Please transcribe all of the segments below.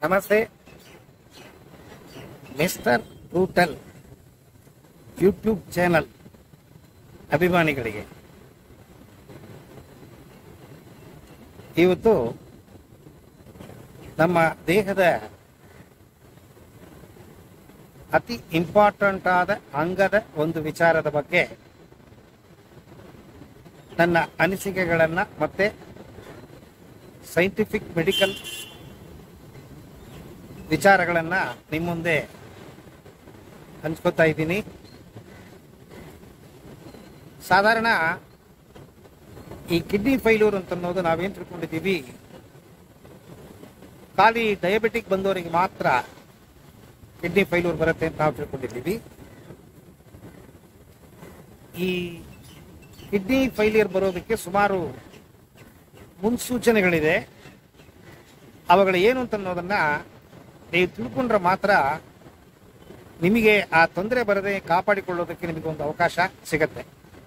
ನಮಸ್ತೆ mister ರೂಟಲ್ YouTube channel ಅಭಿಮಾನಿಗಳಿಗೆ ಇವತ್ತು ನಮ್ಮ ದೇಹದ ಅತಿ ಇಂಪಾರ್ಟೆಂಟ್ ಆದ ಅಂಗದ ಒಂದು ವಿಚಾರದ ಬಗ್ಗೆ ನನ್ನ ಅನಿಸಿಕೆಗಳನ್ನು ಮತ್ತೆ ಸೈಂಟಿಫಿಕ್ ಮೆಡಿಕಲ್ ವಿಚಾರಗಳನ್ನು ನಿಮ್ಮ ಮುಂದೆ ಹಂಚ್ಕೋತಾ ಇದ್ದೀನಿ ಸಾಧಾರಣ ಈ ಕಿಡ್ನಿ ಫೈಲ್ಯೂರ್ ಅಂತ ಅನ್ನೋದು ನಾವೇನು ತಿಳ್ಕೊಂಡಿದ್ದೀವಿ ಖಾಲಿ ಡಯಾಬಿಟಿಕ್ ಬಂದವರಿಗೆ ಮಾತ್ರ ಕಿಡ್ನಿ ಫೈಲ್ಯೂರ್ ಬರುತ್ತೆ ಅಂತ ನಾವು ತಿಳ್ಕೊಂಡಿದ್ದೀವಿ ಈ ಕಿಡ್ನಿ ಫೈಲಿಯರ್ ಬರೋದಕ್ಕೆ ಸುಮಾರು ಮುನ್ಸೂಚನೆಗಳಿದೆ ಅವುಗಳು ಏನು ಅಂತ ಅನ್ನೋದನ್ನ ನೀವು ತಿಳ್ಕೊಂಡ್ರೆ ಮಾತ್ರ ನಿಮಗೆ ಆ ತೊಂದರೆ ಬರದೆ ಕಾಪಾಡಿಕೊಳ್ಳೋದಕ್ಕೆ ನಿಮಗೆ ಒಂದು ಅವಕಾಶ ಸಿಗತ್ತೆ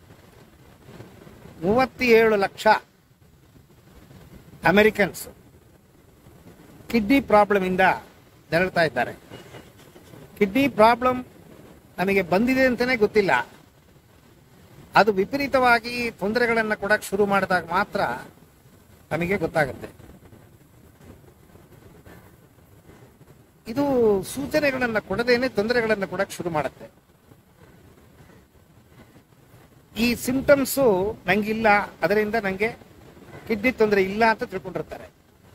ಮೂವತ್ತೇಳು ಲಕ್ಷ ಅಮೆರಿಕನ್ಸ್ ಕಿಡ್ನಿ ಪ್ರಾಬ್ಲಮ್ ಇಂದ ನರಳ್ತಾ ಇದ್ದಾರೆ ಕಿಡ್ನಿ ಪ್ರಾಬ್ಲಮ್ ನಮಗೆ ಬಂದಿದೆ ಅಂತಾನೆ ಗೊತ್ತಿಲ್ಲ ಅದು ವಿಪರೀತವಾಗಿ ತೊಂದರೆಗಳನ್ನು ಕೊಡಕ್ಕೆ ಶುರು ಮಾಡಿದಾಗ ಮಾತ್ರ ನಮಗೆ ಗೊತ್ತಾಗುತ್ತೆ ಇದು ಸೂಚನೆಗಳನ್ನು ಕೊಡದೇನೆ ತೊಂದರೆಗಳನ್ನು ಕೊಡಕ್ಕೆ ಶುರು ಮಾಡುತ್ತೆ ಈ ಸಿಂಪ್ಟಮ್ಸು ನಂಗಿಲ್ಲ ಅದರಿಂದ ನಂಗೆ ಕಿಡ್ನಿ ತೊಂದರೆ ಇಲ್ಲ ಅಂತ ತಿಳ್ಕೊಂಡಿರ್ತಾರೆ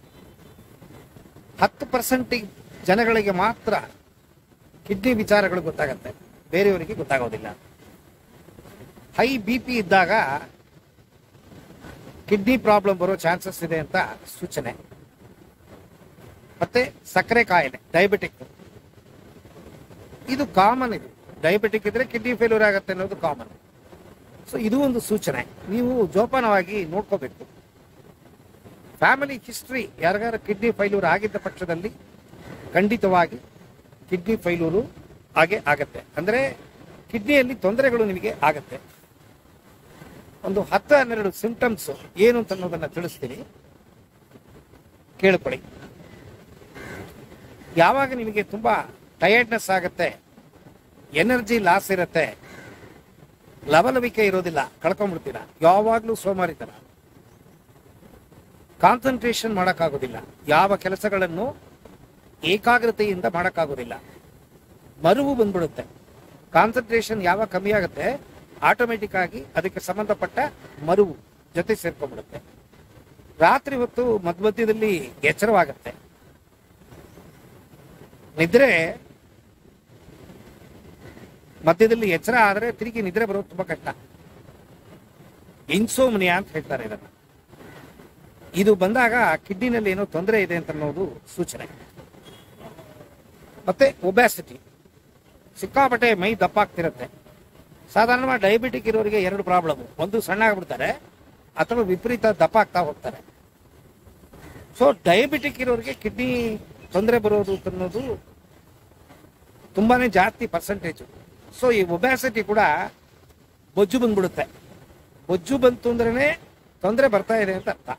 ಹತ್ತು ಪರ್ಸೆಂಟ್ ಜನಗಳಿಗೆ ಮಾತ್ರ ಕಿಡ್ನಿ ವಿಚಾರಗಳು ಗೊತ್ತಾಗತ್ತೆ ಬೇರೆಯವರಿಗೆ ಗೊತ್ತಾಗೋದಿಲ್ಲ ಹೈ ಬಿ ಪಿ ಇದ್ದಾಗ ಕಿಡ್ನಿ ಪ್ರಾಬ್ಲಮ್ ಬರೋ ಚಾನ್ಸಸ್ ಇದೆ ಅಂತ ಸೂಚನೆ ಮತ್ತೆ ಸಕ್ಕರೆ ಕಾಯಿಲೆ ಡಯಾಬಿಟಿಕ್ ಇದು ಕಾಮನ್ ಇದು ಡಯಾಬಿಟಿಕ್ ಇದ್ರೆ ಕಿಡ್ನಿ ಫೇಲ್ಯೂರ್ ಆಗುತ್ತೆ ಅನ್ನೋದು ಕಾಮನ್ ಸೊ ಇದು ಒಂದು ಸೂಚನೆ ನೀವು ಜೋಪಾನವಾಗಿ ನೋಡ್ಕೋಬೇಕು ಫ್ಯಾಮಿಲಿ ಹಿಸ್ಟ್ರಿ ಯಾರಿಗಾರ ಕಿಡ್ನಿ ಫೈಲ್ಯೂರ್ ಆಗಿದ್ದ ಪಕ್ಷದಲ್ಲಿ ಖಂಡಿತವಾಗಿ ಕಿಡ್ನಿ ಫೈಲ್ಯೂರು ಹಾಗೆ ಆಗತ್ತೆ ಅಂದ್ರೆ ಕಿಡ್ನಿಯಲ್ಲಿ ತೊಂದರೆಗಳು ನಿಮಗೆ ಆಗತ್ತೆ ಒಂದು ಹತ್ತು ಹನ್ನೆರಡು ಸಿಂಪ್ಟಮ್ಸ್ ಏನು ಅಂತ ಅನ್ನೋದನ್ನ ತಿಳಿಸ್ತೀನಿ ಕೇಳ್ಕೊಳ್ಳಿ ಯಾವಾಗ ನಿಮಗೆ ತುಂಬಾ ಟಯರ್ಡ್ನೆಸ್ ಆಗುತ್ತೆ ಎನರ್ಜಿ ಲಾಸ್ ಇರುತ್ತೆ ಲವಲವಿಕೆ ಇರೋದಿಲ್ಲ ಕಳ್ಕೊಂಡ್ಬಿಡ್ತೀರ ಯಾವಾಗ್ಲೂ ಸೋಮಾರಿತನ ಕಾನ್ಸಂಟ್ರೇಷನ್ ಮಾಡೋಕ್ಕಾಗೋದಿಲ್ಲ ಯಾವ ಕೆಲಸಗಳನ್ನು ಏಕಾಗ್ರತೆಯಿಂದ ಮಾಡೋಕ್ಕಾಗೋದಿಲ್ಲ ಮರುವು ಬಂದ್ಬಿಡುತ್ತೆ ಕಾನ್ಸಂಟ್ರೇಷನ್ ಯಾವಾಗ ಕಮ್ಮಿ ಆಗುತ್ತೆ ಆಟೋಮೆಟಿಕ್ ಆಗಿ ಅದಕ್ಕೆ ಸಂಬಂಧಪಟ್ಟ ಮರುವು ಜೊತೆ ಸೇರ್ಕೊಂಡ್ಬಿಡುತ್ತೆ ರಾತ್ರಿ ಹೊತ್ತು ಮಧ್ಯ ಎಚ್ಚರವಾಗುತ್ತೆ ನಿದ್ರೆ ಮಧ್ಯದಲ್ಲಿ ಎಚ್ಚರ ಆದರೆ ತಿರುಗಿ ನಿದ್ರೆ ಬರೋದು ತುಂಬಾ ಕಷ್ಟ ಇನ್ಸೋಮ್ನಿಯಾ ಅಂತ ಹೇಳ್ತಾರೆ ಇದನ್ನ ಇದು ಬಂದಾಗ ಕಿಡ್ನಿನಲ್ಲಿ ಏನೋ ತೊಂದರೆ ಇದೆ ಅಂತ ಅನ್ನೋದು ಸೂಚನೆ ಮತ್ತೆ ಒಬ್ಯಾಸಿಟಿ ಸಿಕ್ಕಾಪಟ್ಟೆ ಮೈ ದಪ್ಪಾಗ್ತಿರುತ್ತೆ ಸಾಧಾರಣವಾಗಿ ಡಯಾಬಿಟಿಕ್ ಇರೋರಿಗೆ ಎರಡು ಪ್ರಾಬ್ಲಮ್ ಒಂದು ಸಣ್ಣ ಆಗ್ಬಿಡ್ತಾರೆ ಅಥವಾ ವಿಪರೀತ ದಪ್ಪ ಆಗ್ತಾ ಹೋಗ್ತಾರೆ ಸೊ ಡಯಾಬಿಟಿಕ್ ಇರೋರಿಗೆ ಕಿಡ್ನಿ ತೊಂದರೆ ಬರೋದು ಅನ್ನೋದು ತುಂಬಾನೇ ಜಾಸ್ತಿ ಪರ್ಸೆಂಟೇಜು ಸೊ ಈ ಒಬ್ಯಾಸಿಟಿ ಕೂಡ ಬೊಜ್ಜು ಬಂದ್ಬಿಡುತ್ತೆ ಬೊಜ್ಜು ಬಂತು ಅಂದ್ರೇನೆ ತೊಂದರೆ ಬರ್ತಾ ಇದೆ ಅಂತ ಅರ್ಥ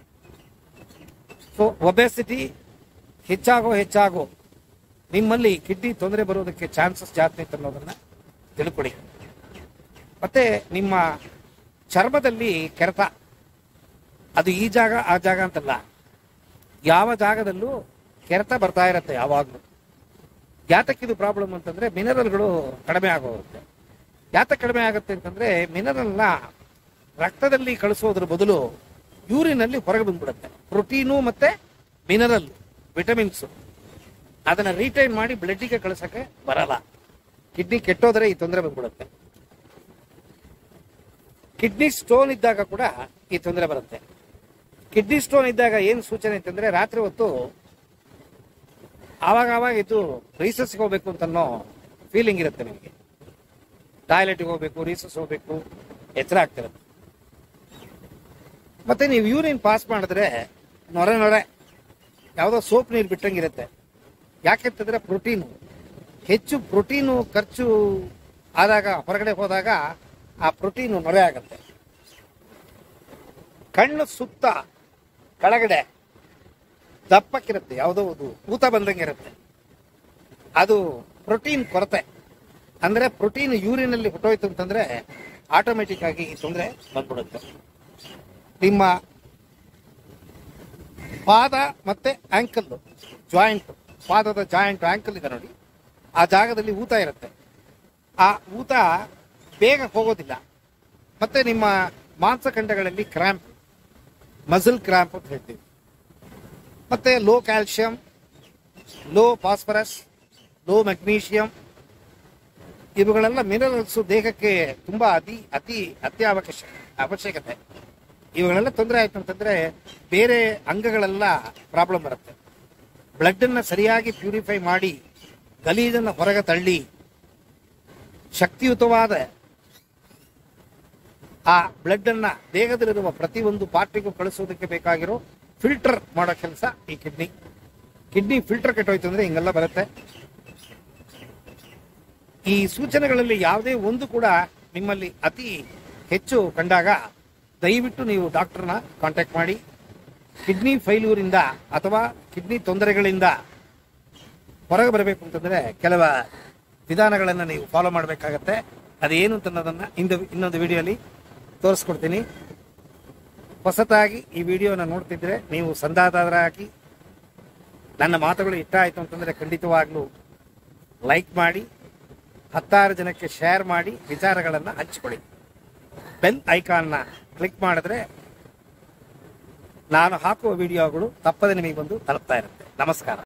ಸೊ ಒಬೆಸಿಟಿ ಹೆಚ್ಚಾಗೋ ಹೆಚ್ಚಾಗೋ ನಿಮ್ಮಲ್ಲಿ ಕಿಡ್ನಿ ತೊಂದರೆ ಬರೋದಕ್ಕೆ ಚಾನ್ಸಸ್ ಜಾಸ್ತಿ ಅಂತ ಅನ್ನೋದನ್ನ ತಿಳ್ಕೊಳ್ಳಿ ಮತ್ತೆ ನಿಮ್ಮ ಚರ್ಮದಲ್ಲಿ ಕೆರೆತ ಅದು ಈ ಜಾಗ ಆ ಜಾಗ ಅಂತಲ್ಲ ಯಾವ ಜಾಗದಲ್ಲೂ ಕೆರೆತ ಬರ್ತಾ ಇರತ್ತೆ ಯಾವಾಗಲೂ ಯಾತಕ್ಕೆ ಇದು ಪ್ರಾಬ್ಲಮ್ ಅಂತಂದ್ರೆ ಮಿನರಲ್ಗಳು ಕಡಿಮೆ ಆಗೋಗುತ್ತೆ ಯಾತಕ್ಕೆ ಕಡಿಮೆ ಆಗುತ್ತೆ ಅಂತಂದ್ರೆ ಮಿನರಲ್ನ ರಕ್ತದಲ್ಲಿ ಕಳಿಸೋದ್ರ ಬದಲು ಯೂರಿನಲ್ಲಿ ಹೊರಗೆ ಬಂದ್ಬಿಡುತ್ತೆ ಪ್ರೋಟೀನು ಮತ್ತೆ ಮಿನರಲ್ ವಿಟಮಿನ್ಸ್ ಅದನ್ನ ರೀಟೈನ್ ಮಾಡಿ ಬ್ಲಡ್ಡಿಗೆ ಕಳ್ಸಕ್ಕೆ ಬರಲ್ಲ ಕಿಡ್ನಿ ಕೆಟ್ಟೋದ್ರೆ ಈ ತೊಂದರೆ ಬಂದ್ಬಿಡುತ್ತೆ ಕಿಡ್ನಿ ಸ್ಟೋನ್ ಇದ್ದಾಗ ಕೂಡ ಈ ತೊಂದರೆ ಬರುತ್ತೆ ಕಿಡ್ನಿ ಸ್ಟೋನ್ ಇದ್ದಾಗ ಏನು ಸೂಚನೆ ಅಂತಂದ್ರೆ ರಾತ್ರಿ ಹೊತ್ತು ಆವಾಗ ಆವಾಗ ಇದು ರೀಸಸ್ಗೆ ಹೋಗ್ಬೇಕು ಅಂತ ಅನ್ನೋ ಫೀಲಿಂಗ್ ಇರುತ್ತೆ ನಿಮಗೆ ಟಾಯ್ಲೆಟ್ಗೆ ಹೋಗ್ಬೇಕು ರೀಸಸ್ ಹೋಗ್ಬೇಕು ಎಚ್ಚರ ಆಗ್ತಿರುತ್ತೆ ಮತ್ತೆ ನೀವು ಯೂರಿನ್ ಪಾಸ್ ಮಾಡಿದ್ರೆ ನೊರೆ ನೊರೆ ಯಾವುದೋ ಸೋಪ್ ನೀರು ಬಿಟ್ಟಂಗಿರುತ್ತೆ ಯಾಕೆಂತಂದ್ರೆ ಪ್ರೋಟೀನು ಹೆಚ್ಚು ಪ್ರೋಟೀನು ಖರ್ಚು ಆದಾಗ ಹೊರಗಡೆ ಹೋದಾಗ ಆ ಪ್ರೋಟೀನು ನೊರೆ ಆಗತ್ತೆ ಕಣ್ಣು ಸುತ್ತ ಕೆಳಗಡೆ ದಪ್ಪಕ್ಕಿರುತ್ತೆ ಯಾವುದೋ ಒಂದು ಊತ ಬಂದಂಗೆ ಇರುತ್ತೆ ಅದು ಪ್ರೋಟೀನ್ ಕೊರತೆ ಅಂದ್ರೆ ಪ್ರೋಟೀನ್ ಯೂರಿನಲ್ಲಿ ಹೊಟ್ಟೋಯ್ತು ಅಂತಂದ್ರೆ ಆಟೋಮೆಟಿಕ್ ಆಗಿ ಈ ತೊಂದರೆ ಬಂದ್ಬಿಡುತ್ತೆ ನಿಮ್ಮ ಪಾದ ಮತ್ತೆ ಆಂಕಲ್ ಜಾಯಿಂಟ್ ಪಾದದ ಜಾಯಿಂಟ್ ಆಂಕಲ್ ಇದೆ ನೋಡಿ ಆ ಜಾಗದಲ್ಲಿ ಊತ ಇರುತ್ತೆ ಆ ಊತ ಬೇಗ ಹೋಗೋದಿಲ್ಲ ಮತ್ತೆ ನಿಮ್ಮ ಮಾಂಸಖಂಡಗಳಲ್ಲಿ ಕ್ರ್ಯಾಂಪ್ ಮಸಲ್ ಕ್ರ್ಯಾಂಪ್ ಅಂತ ಹೇಳ್ತೀವಿ ಮತ್ತೆ low calcium low phosphorus low magnesium ಇವುಗಳೆಲ್ಲ ಮಿನರಲ್ಸ್ ದೇಹಕ್ಕೆ ತುಂಬಾ ಅತಿ ಅತಿ ಅತ್ಯವಶ್ಯ ಅವಶ್ಯಕತೆ ಇವುಗಳೆಲ್ಲ ತೊಂದರೆ ಆಯ್ತು ಅಂತಂದ್ರೆ ಬೇರೆ ಅಂಗಗಳೆಲ್ಲ ಪ್ರಾಬ್ಲಮ್ ಬರುತ್ತೆ ಬ್ಲಡ್ ಅನ್ನ ಸರಿಯಾಗಿ ಪ್ಯೂರಿಫೈ ಮಾಡಿ ಗಲೀಜನ್ನ ಹೊರಗೆ ತಳ್ಳಿ ಶಕ್ತಿಯುತವಾದ ಆ ಬ್ಲಡ್ ಅನ್ನ ದೇಹದಲ್ಲಿರುವ ಪ್ರತಿಯೊಂದು ಪಾರ್ಟಿಗೂ ಕಳಿಸೋದಕ್ಕೆ ಬೇಕಾಗಿರೋ ಫಿಲ್ಟರ್ ಮಾಡೋ ಕೆಲಸ ಈ ಕಿಡ್ನಿ ಕಿಡ್ನಿ ಫಿಲ್ಟರ್ ಕೆಟ್ಟೋಯ್ತು ಅಂದ್ರೆ ಹಿಂಗೆಲ್ಲ ಬರುತ್ತೆ ಈ ಸೂಚನೆಗಳಲ್ಲಿ ಯಾವುದೇ ಒಂದು ಕೂಡ ನಿಮ್ಮಲ್ಲಿ ಅತಿ ಹೆಚ್ಚು ಕಂಡಾಗ ದಯವಿಟ್ಟು ನೀವು ಡಾಕ್ಟರ್ನ ಕಾಂಟ್ಯಾಕ್ಟ್ ಮಾಡಿ ಕಿಡ್ನಿ ಫೈಲ್ಯೂರಿಂದ ಅಥವಾ ಕಿಡ್ನಿ ತೊಂದರೆಗಳಿಂದ ಹೊರಗೆ ಬರಬೇಕು ಅಂತಂದ್ರೆ ಕೆಲವ ವಿಧಾನಗಳನ್ನು ನೀವು ಫಾಲೋ ಮಾಡಬೇಕಾಗತ್ತೆ ಅದೇನು ಅಂತ ಅನ್ನೋದನ್ನ ಇಂದು ಇನ್ನೊಂದು ವಿಡಿಯೋಲಿ ತೋರಿಸ್ಕೊಡ್ತೀನಿ ಹೊಸತಾಗಿ ಈ ವಿಡಿಯೋನ ನೋಡ್ತಿದ್ರೆ ನೀವು ಸಂದಾದಾರರಾಗಿ ನನ್ನ ಮಾತುಗಳು ಇಷ್ಟ ಆಯ್ತು ಅಂತಂದ್ರೆ ಖಂಡಿತವಾಗ್ಲೂ ಲೈಕ್ ಮಾಡಿ ಹತ್ತಾರು ಜನಕ್ಕೆ ಶೇರ್ ಮಾಡಿ ವಿಚಾರಗಳನ್ನು ಹಂಚಿಕೊಳ್ಳಿ ಬೆಲ್ ಐಕಾನ್ನ ಕ್ಲಿಕ್ ಮಾಡಿದ್ರೆ ನಾನು ಹಾಕುವ ವಿಡಿಯೋಗಳು ತಪ್ಪದೆ ನಿಮಗೆ ಬಂದು ತಲುಪ್ತಾ ಇರುತ್ತೆ ನಮಸ್ಕಾರ